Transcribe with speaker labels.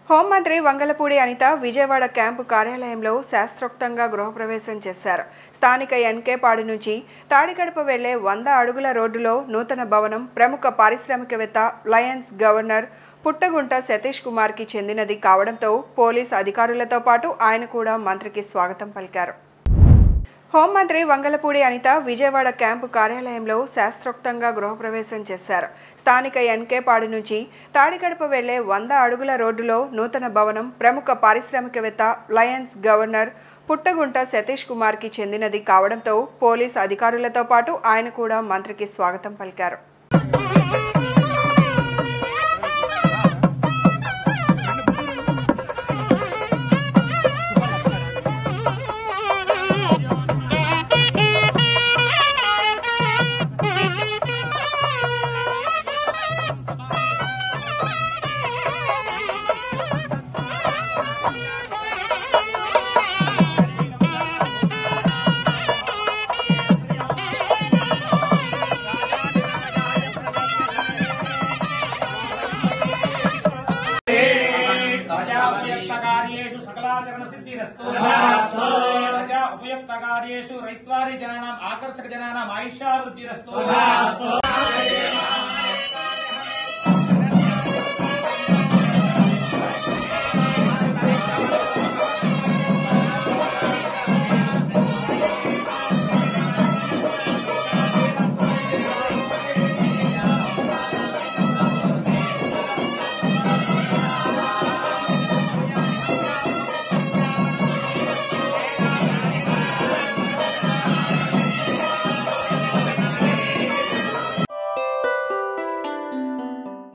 Speaker 1: హోంమంత్రి వంగలపూడి అనిత విజయవాడ క్యాంపు కార్యాలయంలో శాస్త్రోక్తంగా గృహప్రవేశం చేశారు స్థానిక ఎన్కేపాడు నుంచి తాడికడప వెళ్లే వంద అడుగుల రోడ్డులో నూతన భవనం ప్రముఖ పారిశ్రామికవేత్త లయన్స్ గవర్నర్ పుట్టగుంట సతీష్ కుమార్కి చెందినది కావడంతో పోలీస్ అధికారులతో పాటు ఆయన కూడా మంత్రికి స్వాగతం పలికారు హోంమంత్రి వంగలపూడి అనిత విజయవాడ క్యాంపు కార్యాలయంలో శాస్త్రోక్తంగా గృహప్రవేశం చేశారు స్థానిక ఎన్కేపాడు నుంచి తాడికడప వెళ్లే వంద అడుగుల రోడ్డులో నూతన భవనం ప్రముఖ పారిశ్రామికవేత్త లయన్స్ గవర్నర్ పుట్టగుంట సతీష్ కుమార్కి చెందినది కావడంతో పోలీస్ అధికారులతో పాటు ఆయన కూడా మంత్రికి స్వాగతం పలికారు
Speaker 2: ప్రజా ఉపయుక్తకార్యేషు సకలాచరణ సిద్ధిరస్తు ప్రజా ఉపయుక్తకార్యేషు రైత్వారి జనానాం ఆకర్షక జనానాం ఆయుష్యాభివృద్ధిరస్తు